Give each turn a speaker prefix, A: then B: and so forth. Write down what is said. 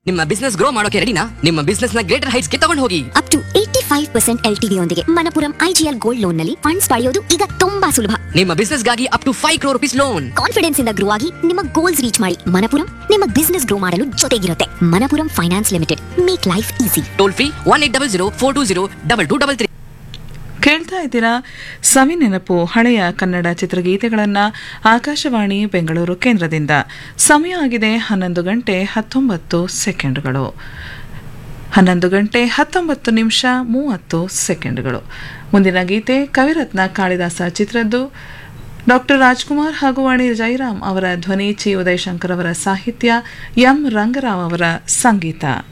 A: ನಿಮ್ಮ business grow ಮಾಡೋಕೆ ರೆಡಿನಾ ನಿಮ್ಮ ಬಿಸ್ನೆಸ್ ನ ಗ್ರೇಟರ್ ಹೈಟ್ಸ್ ಗೆ ತಗೊಂಡು ಹೋಗಿ
B: up to eighty five percent ಎಲ್ ಯೊಂದಿಗೆ ಮನಪುರಂ ಐಜಿಎಲ್ ಗೋಲ್ಡ್ ಲೋನ್ ನಲ್ಲಿ ಫಂಡ್ಸ್ ಪಡೆಯೋದು ಈಗ ತುಂಬಾ ಸುಲಭ
A: ನಿಮ್ಮ ಬಿಸ್ನೆಸ್ ಗಾಗಿ up to five crore rupees loan
B: confidence ಇಂದ ಗ್ರೋ ಆಗಿ ನಿಮ್ಮ ಗೋಲ್ಸ್ ರೀಚ್ ಮಾಡಿ ಮನಪುರಂ ನಿಮ್ಮ ಬಿಸ್ನೆಸ್ ಗ್ರೋ ಮಾಡಲು ಜೊತೆಗಿರುತ್ತೆ Manappuram finance limited make life easy
A: toll free one eight double zero four two zero double two double three
C: ಕೇಳ್ತಾ ಇದ್ದೀರಾ ಸವಿ ನೆನಪು ಹಳೆಯ ಕನ್ನಡ ಚಿತ್ರಗೀತೆಗಳನ್ನು ಆಕಾಶವಾಣಿ ಬೆಂಗಳೂರು ಕೇಂದ್ರದಿಂದ ಸಮಯ ಆಗಿದೆ ಹನ್ನೊಂದು ಗಂಟೆ ಹತ್ತೊಂಬತ್ತು ಸೆಕೆಂಡ್ಗಳು ಹನ್ನೊಂದು ಗಂಟೆ ಹತ್ತೊಂಬತ್ತು ನಿಮಿಷ ಮೂವತ್ತು ಸೆಕೆಂಡ್ಗಳು ಮುಂದಿನ ಗೀತೆ ಕವಿರತ್ನ ಕಾಳಿದಾಸ ಚಿತ್ರದ್ದು ಡಾಕ್ಟರ್ ರಾಜ್ಕುಮಾರ್ ಹಾಗೂ ವಾಣಿ ಜೈರಾಮ್ ಅವರ ಧ್ವನಿ ಚಿ ಉದಯಶಂಕರ್ ಅವರ ಸಾಹಿತ್ಯ ಎಂ ರಂಗರಾವ್ ಅವರ ಸಂಗೀತ